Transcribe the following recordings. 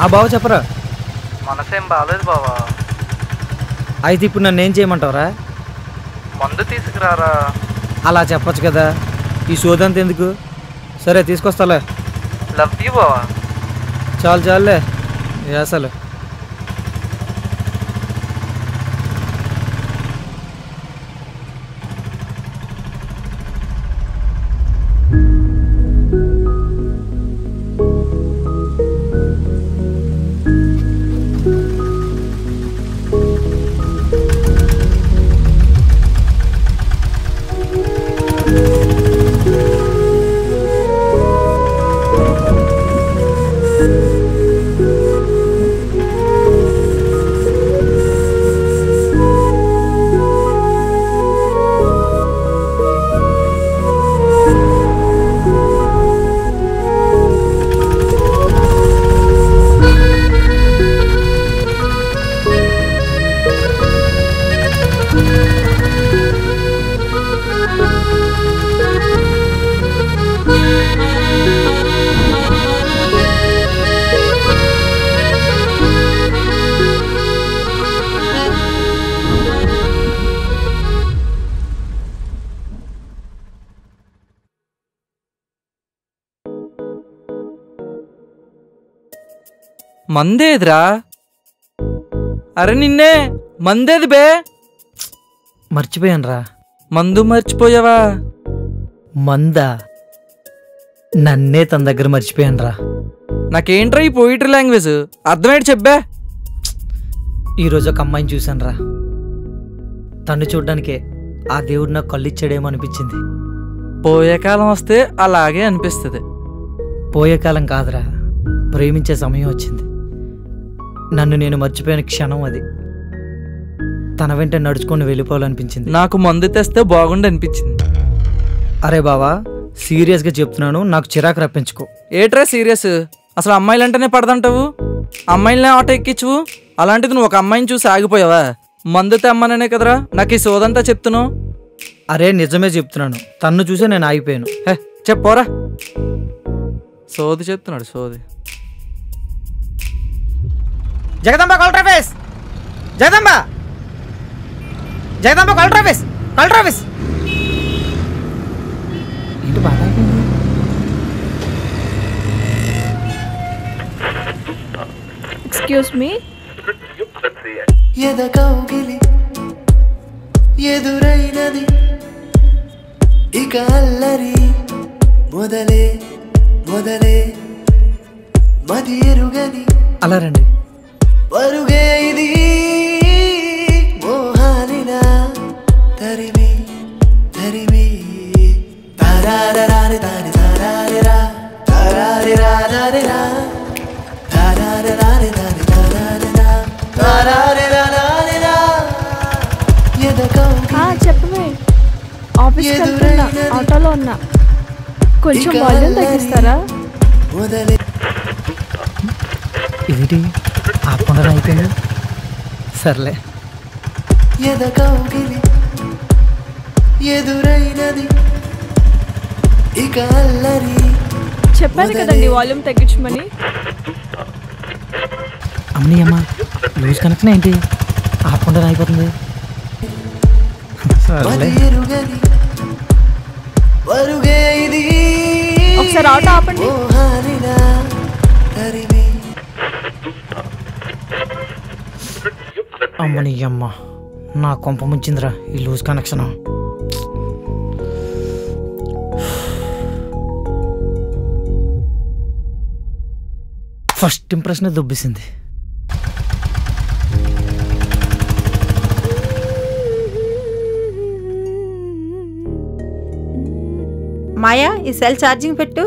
ఆ బావ చెప్పరా మనసేం బాగాలేదు బావా అయితే ఇప్పుడు నన్ను ఏం చేయమంటావురా మందు తీసుకురారా అలా చెప్పొచ్చు కదా ఈ సోదంత ఎందుకు సరే తీసుకొస్తాలే లవ్ యూ బావా చాలు చాలులే అసలు మందేదిరా అరే నిన్నే మందేది బే మర్చిపోయాను రా మందు మర్చిపోయావా మందా నన్నే తన దగ్గర మర్చిపోయాను రా నాకేంట్రా ఈ పోయిటరీ లాంగ్వేజ్ అర్థమేంటి చెప్పే ఈరోజు ఒక అమ్మాయిని చూశాను రా తను చూడ్డానికే ఆ దేవుడు నాకు కళ్ళు ఇచ్చాడేమో అనిపించింది పోయే కాలం వస్తే అలాగే అనిపిస్తుంది పోయే కాలం కాదురా ప్రేమించే సమయం వచ్చింది నన్ను నేను మర్చిపోయిన క్షణం అది తన వెంట నడుచుకొని వెళ్ళిపోవాలనిపించింది నాకు మందు తెస్తే బాగుండు అనిపించింది అరే బావా సీరియస్గా చెప్తున్నాను నాకు చిరాకు రప్పించుకో ఏట్రా సీరియస్ అసలు అమ్మాయిలంటేనే పడదంటావు అమ్మాయిలనే ఆటో ఎక్కించువు అలాంటిది నువ్వు ఒక అమ్మాయిని చూసి ఆగిపోయావా మందు తెమ్మననే కదరా నాకు ఈ సోదంతా చెప్తున్నావు అరే నిజమే చెప్తున్నాను తన్ను చూసే నేను ఆగిపోయాను హే చెప్పోరా సోది చెప్తున్నాడు సోది జగదంబ కల్ట్రాఫేస్ జగదంబ జగదంబ కల్ట్రాఫేస్ కల్ట్రాఫేస్ ఏంటి బాగా అయిపోయింది? ఎక్స్క్యూజ్ మీ ఎదకౌగిలి ఎదురైనది ఇక అల్లరి మొదలే మొదలే మది ఎరుగని అలా రండి పరుగే ఇది మోహాలినా తరిమి తరిమి తారారరారి దాని తారారిరా తారారిరా దారిరా తారారరారి దాని తారారిరా తారారిరా దారిరా ఎదకౌగిలి ఆ, చెప్పమే ఆఫీస్కి వెళ్తున్నా ఆటోలో ఉన్నా కొంచెం వాల్యూమ్ తగ్గిస్తారా మొదలే ఇదేంటి ఆపకుండా అయిపోయింది సర్లే ఎదకౌగిలి ఎదురైనది ఇక అల్లరి చెప్పాను కదండి వాల్యూమ్ తగ్గించమని అమ్మని అమ్మ లూజ్ కనెక్షన్ ఏంటి ఆపకుండా అయిపోతుంది సర్లే మది ఎరుగని పరుగే ఇది ఒకసారి ఆటో ఆపండి మోహాలినా తరిమి అమ్మని అమ్మ నా కొంప ముంచిందిరా ఈ లూజ్ కనెక్షన్ ఫస్ట్ ఇంప్రెషన్ దుబ్బిసింది మాయా ఈ సెల్ ఛార్జింగ్ పెట్టు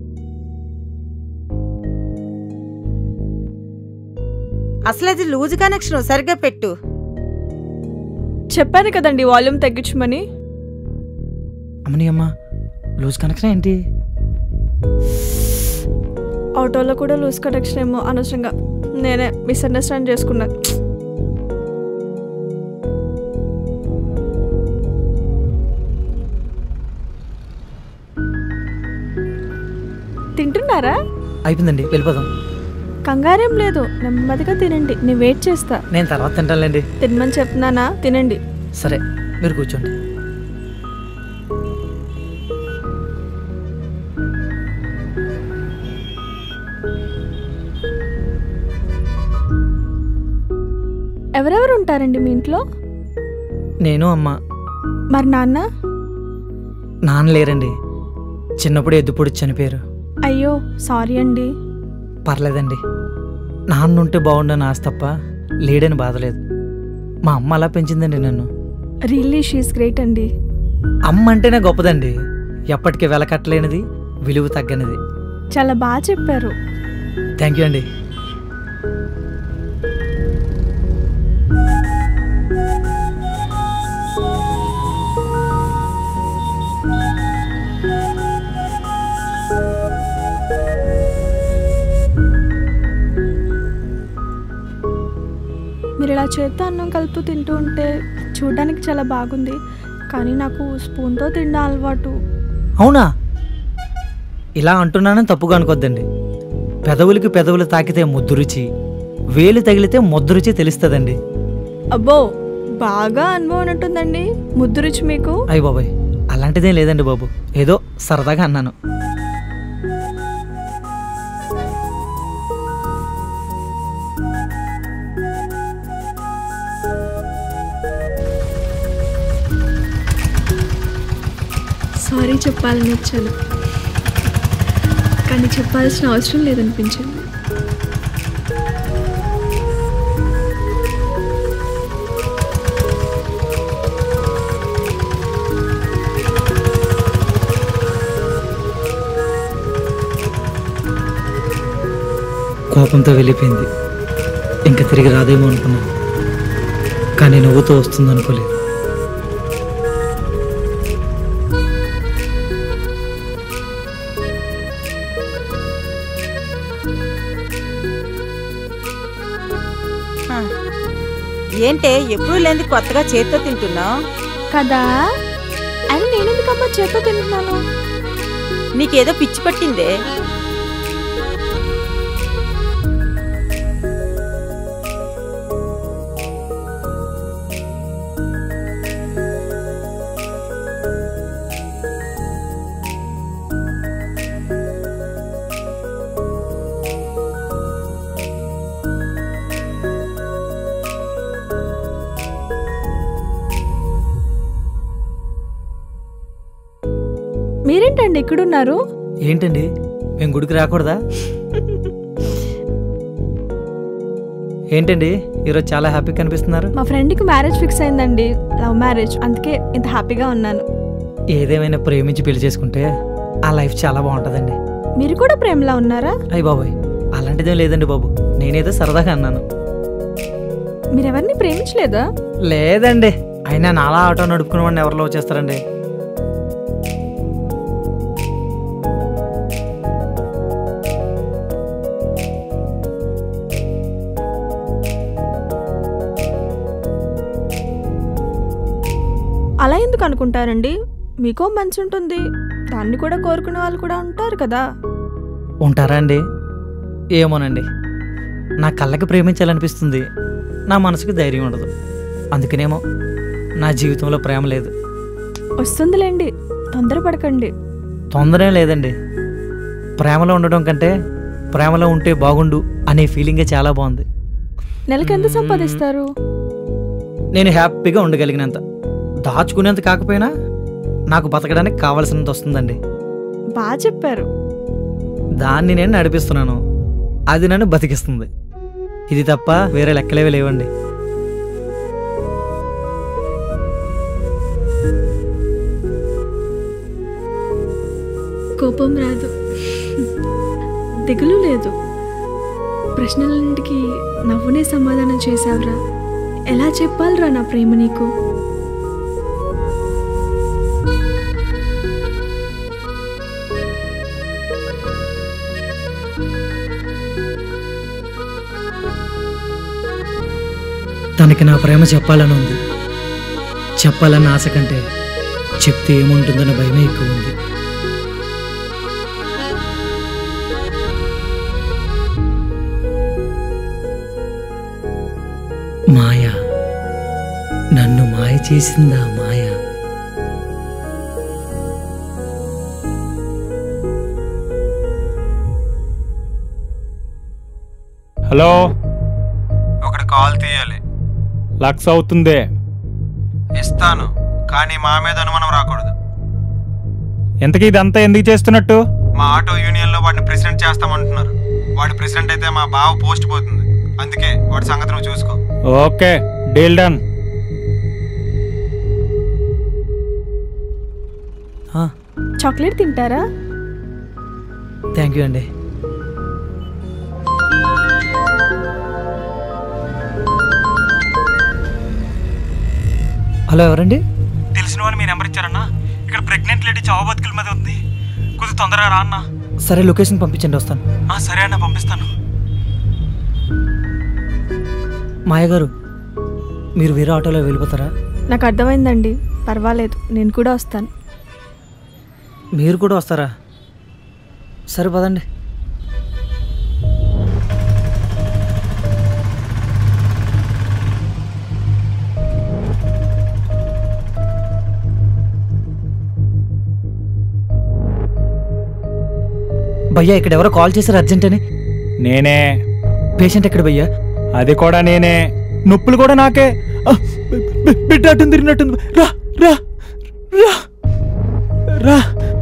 అసలు అది లూజ్ కనెక్షన్ సరిగ్గా పెట్టు చెప్పాను కదండి వాల్యూమ్ తగ్గించమని అమ్మని అమ్మ లూజ్ కనెక్షన్ ఏంటి ఆటోలో కూడా లూజ్ కనెక్షన్ ఏమో అనవసరంగా నేనే మిస్అండర్స్టాండ్ చేసుకున్నా తింటున్నారా అయిపోయిందండి వెళ్ళిపోదాం కంగారేం లేదు నెమ్మదిగా తినండి నేను వెయిట్ చేస్తా నేను తర్వాత తింటానులేండి తినమని చెప్తున్నానా తినండి సరే మీరు కూర్చోండి ఎవరెవరు ఉంటారండి మీ ఇంట్లో నేను అమ్మ మరి నాన్న నాన్న లేరండి చిన్నప్పుడు ఎద్దుపొడి చనిపోయారు అయ్యో సారీ అండి పర్లేదండి నాన్న ఉంటే బాగుండని ఆశ తప్ప లేడని బాధలేదు మా అమ్మ అలా పెంచిందండి నన్ను రియల్లీ షీస్ గ్రేట్ అండి అమ్మ అంటేనే గొప్పదండి ఎప్పటికీ వెలకట్టలేనిది విలువ తగ్గనిది చాలా బాగా చెప్పారు థ్యాంక్ యూ అండి మీరు ఇలా చేత్తో అన్నం కలుపుతూ తింటూ ఉంటే చూడడానికి చాలా బాగుంది కానీ నాకు స్పూన్తో తినడం అలవాటు అవునా ఇలా అంటున్నానని తప్పుగా అనుకోద్దండి పెదవులకి పెదవులు తాకితే ముద్దు రుచి వేలు తగిలితే ముద్దు రుచి తెలుస్తుందండి అబ్బో బాగా అనుభవం ఉన్నట్టుందండి ముద్దు రుచి మీకు అయ్య బాబాయ్ అలాంటిదేం లేదండి బాబు ఏదో సరదాగా అన్నాను సారీ చెప్పాలని వచ్చాను కానీ చెప్పాల్సిన అవసరం లేదనిపించింది కోపంతో వెళ్ళిపోయింది ఇంకా తిరిగి రాదేమో అనుకున్నాను కానీ నవ్వుతో వస్తుంది అనుకోలేదు ఏంటే ఎప్పుడు లేని కొత్తగా చేత్తో తింటున్నావు కదా అని నేను ఎందుకమ్మా చేత్తో తింటున్నాను నీకేదో పిచ్చి పట్టిందే మీరేంటండి ఇక్కడున్నారు ఏంటండి మేము గుడికి రాకూడదా ఏంటండి ఈరోజు చాలా హ్యాపీగా కనిపిస్తున్నారు మా ఫ్రెండ్కి మ్యారేజ్ ఫిక్స్ అయిందండి లవ్ మ్యారేజ్ అందుకే ఇంత హ్యాపీగా ఉన్నాను ఏదేమైనా ప్రేమించి పెళ్లి చేసుకుంటే ఆ లైఫ్ చాలా బాగుంటుందండి మీరు కూడా ప్రేమలా ఉన్నారా అయ్య బాబాయ్ అలాంటిదేం లేదండి బాబు నేనేదో సరదాగా అన్నాను మీరెవరిని ప్రేమించలేదా లేదండి అయినా నాలా ఆటో నడుపుకునే వాడిని ఎవరిలో వచ్చేస్తారండి అలా ఎందుకు అనుకుంటారండి మీకో మంచి ఉంటుంది దాన్ని కూడా కోరుకునే వాళ్ళు కూడా ఉంటారు కదా ఉంటారా అండి ఏమోనండి నా కళ్ళకి ప్రేమించాలనిపిస్తుంది నా మనసుకి ధైర్యం ఉండదు అందుకనేమో నా జీవితంలో ప్రేమ లేదు వస్తుందిలేండి తొందరపడకండి తొందర లేదండి ప్రేమలో ఉండడం కంటే ప్రేమలో ఉంటే బాగుండు అనే ఫీలింగే చాలా బాగుంది నెలకి ఎంత సంపాదిస్తారు నేను హ్యాపీగా ఉండగలిగినంత దాచుకునేంత కాకపోయినా నాకు బతకడానికి కావలసినంత వస్తుందండి బాగా చెప్పారు దాన్ని నేను నడిపిస్తున్నాను అది నన్ను బతికిస్తుంది ఇది తప్ప వేరే లెక్కలేవి లేవండి కోపం రాదు దిగులు లేదు ప్రశ్నలన్నింటికి నవ్వునే సమాధానం చేశావురా ఎలా చెప్పాలిరా నా ప్రేమ నీకు తనకి నా ప్రేమ చెప్పాలని ఉంది చెప్పాలన్న ఆశ కంటే చెప్తే ఏముంటుందన్న భయమే ఎక్కువ ఉంది మాయ నన్ను మాయ చేసిందా మాయ హలో ఒకటి కాల్ తీయాలి లక్స్ అవుతుందే ఇస్తాను కానీ మా మీద అనుమానం రాకూడదు ఎంతకీ ఇదంతా ఎందుకు చేస్తున్నట్టు మా ఆటో యూనియన్లో వాడిని ప్రెసిడెంట్ చేస్తామంటున్నారు వాడు ప్రెసిడెంట్ అయితే మా బావ పోస్ట్ పోతుంది అందుకే వాడి సంగతి నువ్వు చూసుకో ఓకే డీల్ డన్ చాక్లెట్ తింటారా థ్యాంక్ యూ అండి హలో ఎవరండి తెలిసిన వాళ్ళు మీ నెంబర్ ఇచ్చారన్నా ఇక్కడ ప్రెగ్నెంట్ లేడీ చావు బతుకుల మీద ఉంది కొద్దిగా తొందరగా రా అన్న సరే లొకేషన్ పంపించండి వస్తాను సరే అన్న పంపిస్తాను మాయ గారు మీరు వేరే ఆటోలో వెళ్ళిపోతారా నాకు అర్థమైందండి పర్వాలేదు నేను కూడా వస్తాను మీరు కూడా వస్తారా సరే పదండి భయ్యా ఇక్కడ ఎవరో కాల్ చేశారు అర్జెంట్ అని నేనే పేషెంట్ ఎక్కడ భయ్యా అది కూడా నేనే నొప్పులు కూడా నాకే ఆ, బి- బి- బిడ్డ అటు తిరిగినట్టుంది రా రా రా రా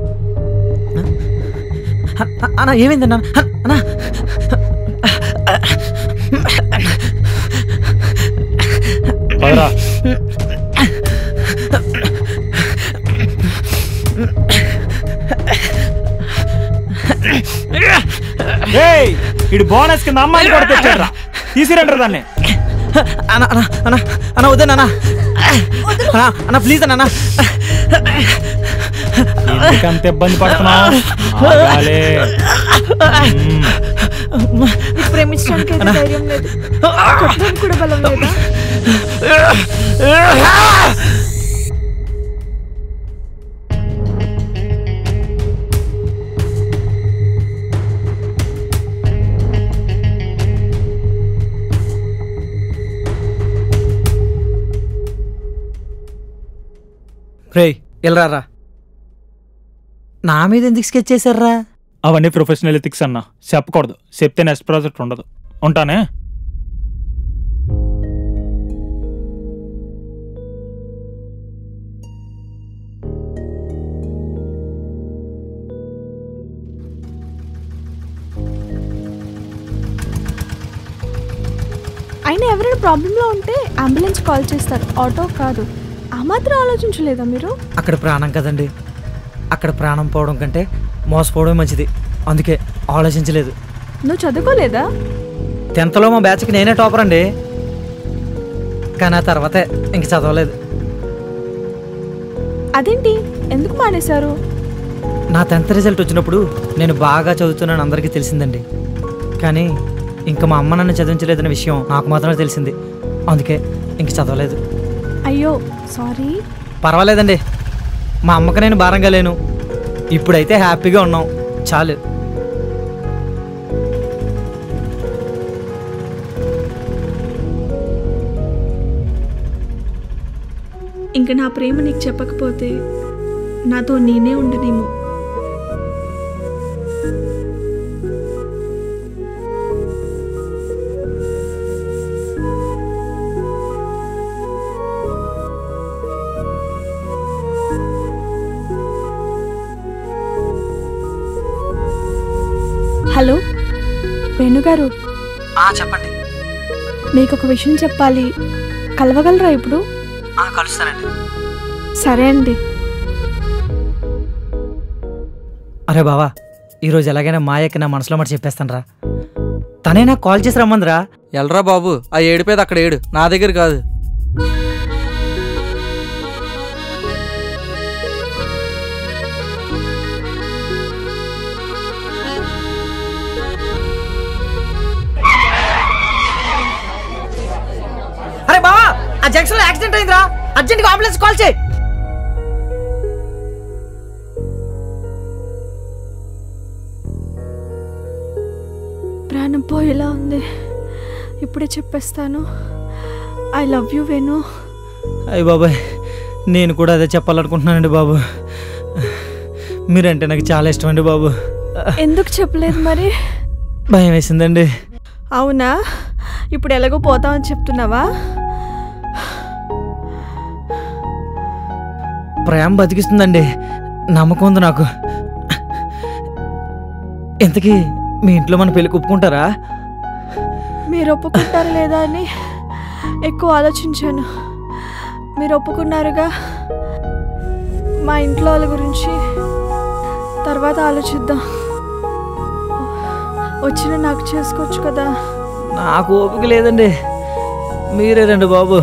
అ- అ- అన్న ఏమైందన్న అ- అన్న పదరా ఏయ్ ఇడు బోనస్ కింద అమ్మాయిని కూడా తెచ్చాడు రా తీసిరంటారు దాన్ని అన్న అన్న అన్న అన్న వద్దన్న అన్న అన్న అన్న ప్లీజ్ అన్న అన్న ఎందుకంత ఇబ్బంది పడుతున్నావు ఆగాలే. మ్మ్. నీకు ప్రేమించడానికి అయితే ధైర్యం లేదు కొట్టడానికి కూడా బలం లేదా రేయ్ వెళ్ళరారా నా మీద ఎందుకు స్కెచ్ చేశారా అవన్నీ ప్రొఫెషనల్ ఎథిక్స్ అన్న చెప్పకూడదు చెప్తే నెక్స్ట్ ప్రాజెక్ట్ ఉండదు ఉంటానే అయినా ఎవరైనా ప్రాబ్లంలో ఉంటే అంబులెన్స్ కాల్ చేస్తారు ఆటో కాదు ఆ మాత్రం ఆలోచించలేదా మీరు అక్కడ ప్రాణం కదండి అక్కడ ప్రాణం పోవడం కంటే మోసపోవడమే మంచిది అందుకే ఆలోచించలేదు నువ్వు చదువుకోలేదా టెన్త్లో మా బ్యాచ్కి నేనే టాపర్ అండి కానీ ఆ తర్వాతే ఇంక చదవలేదు అదేంటి ఎందుకు మానేశారు నా టెన్త్ రిజల్ట్ వచ్చినప్పుడు నేను బాగా చదువుతున్నాను అందరికీ తెలిసిందండి కానీ ఇంకా మా అమ్మ నన్ను చదివించలేదనే విషయం నాకు మాత్రమే తెలిసింది అందుకే ఇంక చదవలేదు అయ్యో సారీ పర్వాలేదండి మా అమ్మకి నేను భారంగా లేను ఇప్పుడైతే హ్యాపీగా ఉన్నాం చాలు ఇంక నా ప్రేమ నీకు చెప్పకపోతే నాతో నేనే ఉండనేమో హలో వేణుగారు చెప్పండి మీకు ఒక విషయం చెప్పాలి కలవగలరా ఇప్పుడు కలుస్తానండి సరే అండి అరే బావా ఈరోజు ఎలాగైనా మాయకి నా మనసులో మాట చెప్పేస్తాను రా తనే నాకు కాల్ చేసి రమ్మందిరా ఎల్రా బాబు ఆ ఏడిపోయేది అక్కడ ఏడు నా దగ్గర కాదు అరే బావా ఆ జంక్షన్ లో యాక్సిడెంట్ అయిందిరా అర్జెంట్ గా అంబులెన్స్ కాల్ చేయి ప్రాణం పోయేలా ఉంది ఇప్పుడే చెప్పేస్తాను ఐ లవ్ యూ వేణు అయ్య బాబాయ్ నేను కూడా అదే చెప్పాలనుకుంటున్నానండి బాబు మీరంటే నాకు చాలా ఇష్టం అండి బాబు ఎందుకు చెప్పలేదు మరి భయం వేసిందండి అవునా ఇప్పుడు ఎలాగో పోతామని చెప్తున్నావా ప్రేమ బతికిస్తుందండి నమ్మకం ఉంది నాకు ఇంతకీ మీ ఇంట్లో మన పెళ్లి ఒప్పుకుంటారా మీరు ఒప్పుకుంటారా లేదా అని ఎక్కువ ఆలోచించాను మీరు ఒప్పుకున్నారుగా మా ఇంట్లో వాళ్ళ గురించి తర్వాత ఆలోచిద్దాం వచ్చిన నాకు చేసుకోవచ్చు కదా నాకు ఓపిక లేదండి మీరే రండి బాబు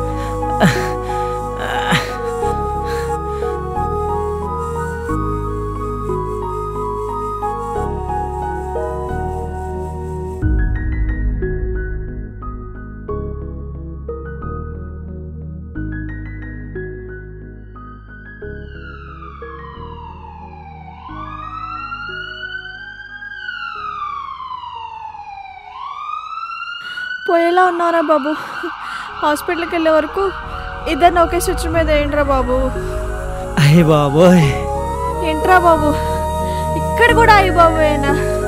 పోయేలా ఉన్నారా బాబు హాస్పిటల్కి వెళ్ళే వరకు ఇద్దరిని ఒకే స్విచ్ మీద ఏంట్రా బాబు అయ్య బాబోయ్ ఏంట్రా బాబు ఇక్కడ కూడా అయ్యి బాబు ఏనా